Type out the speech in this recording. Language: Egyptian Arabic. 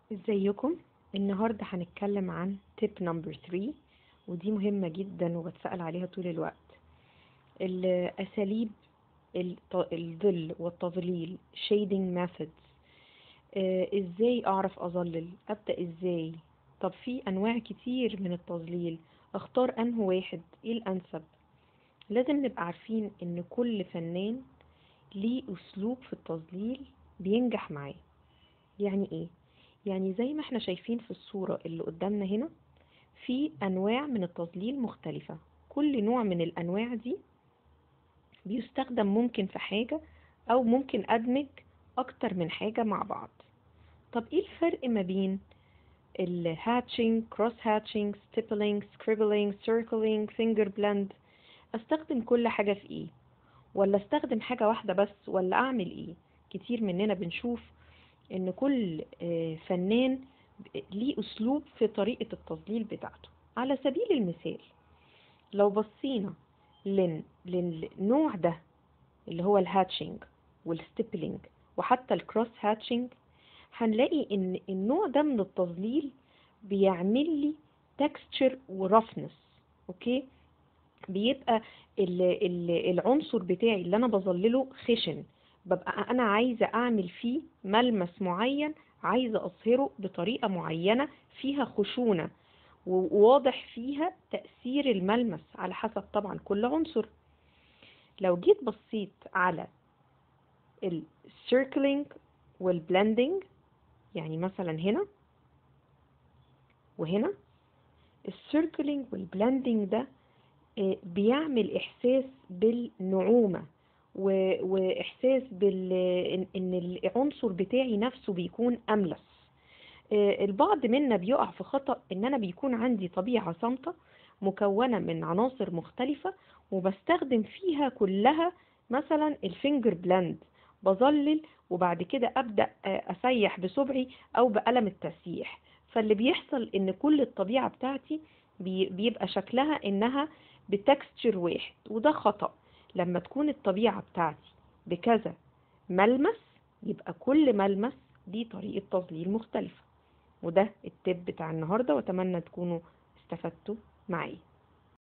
ازيكم النهارده هنتكلم عن تيب نمبر 3 ودي مهمة جدا وبتسأل عليها طول الوقت الأساليب الط- الظل والتظليل shading methods آه، ازاي اعرف اظلل ابدأ ازاي طب في انواع كتير من التظليل اختار انه واحد ايه الانسب لازم نبقى عارفين ان كل فنان ليه اسلوب في التظليل بينجح معاه يعني ايه يعني زي ما احنا شايفين في الصورة اللي قدامنا هنا في انواع من التظليل مختلفة كل نوع من الانواع دي بيستخدم ممكن في حاجة او ممكن ادمج اكتر من حاجة مع بعض طب ايه الفرق ما بين الهاتشنج كروس هاتشنج ستيبلينج سكريبلينج سيركلينج فينجر بلند استخدم كل حاجة في ايه ولا استخدم حاجة واحدة بس ولا اعمل ايه كتير مننا بنشوف ان كل آه، فنان ليه اسلوب في طريقة التظليل بتاعته على سبيل المثال لو بصينا لن- للنوع ده اللي هو الهاتشنج والستيبلينج وحتى الكروس هاتشنج هنلاقي ان النوع ده من التظليل بيعمل لي تكستشر ورفنس اوكي بيبقى ال ال العنصر بتاعي اللي انا بظلله خشن ببقى انا عايزه اعمل فيه ملمس معين عايزه اظهره بطريقه معينه فيها خشونه وواضح فيها تاثير الملمس على حسب طبعا كل عنصر لو جيت بصيت على السيركلينج والبلندنج يعني مثلا هنا وهنا السيركلينج والبلندنج ده آه، بيعمل احساس بالنعومه و- واحساس بال ان إن العنصر بتاعي نفسه بيكون املس آه، البعض منا بيقع في خطأ ان انا بيكون عندي طبيعة صامتة مكونة من عناصر مختلفة وبستخدم فيها كلها مثلا الفينجر بلند بظلل وبعد كده ابدا آه، اسيح بصبعي او بقلم التسييح فاللي بيحصل ان كل الطبيعة بتاعتي بي- بيبقى شكلها انها بتكستشر واحد وده خطأ لما تكون الطبيعة بتاعتي بكذا ملمس يبقى كل ملمس دي طريقة تظليل مختلفة وده التب بتاع النهاردة واتمنى تكونوا استفدتوا معايا